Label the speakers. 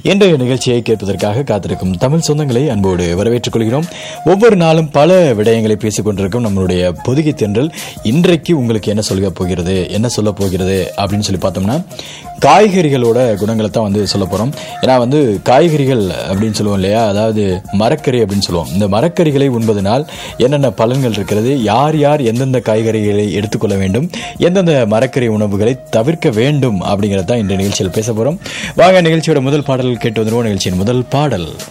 Speaker 1: இன்றைய நிகழ்ச்சியை கேட்பதற்காக காத்திருக்கும் தமிழ் சொந்தங்களை அன்போடு வரவேற்றுக் கொள்கிறோம் ஒவ்வொரு நாளும் பல விடயங்களை பேசிக் கொண்டிருக்கும் நம்மளுடைய பொதுகை தென்றல் இன்றைக்கு உங்களுக்கு என்ன சொல்ல போகிறது என்ன சொல்ல போகிறது அப்படின்னு சொல்லி பார்த்தோம்னா காய்கறிகளோட குணங்களை தான் வந்து சொல்ல போகிறோம் ஏன்னா வந்து காய்கறிகள் அப்படின்னு சொல்லுவோம் இல்லையா அதாவது மரக்கறி அப்படின்னு சொல்லுவோம் இந்த மரக்கறிகளை உண்பதனால் என்னென்ன பலன்கள் இருக்கிறது யார் யார் எந்தெந்த காய்கறிகளை எடுத்துக்கொள்ள வேண்டும் எந்தெந்த மரக்கறி உணவுகளை தவிர்க்க வேண்டும் அப்படிங்கிறத தான் இந்த நிகழ்ச்சியில் பேச போகிறோம் வாங்க நிகழ்ச்சியோட முதல் பாடல் கேட்டு வந்துருவோம் நிகழ்ச்சியின் முதல் பாடல்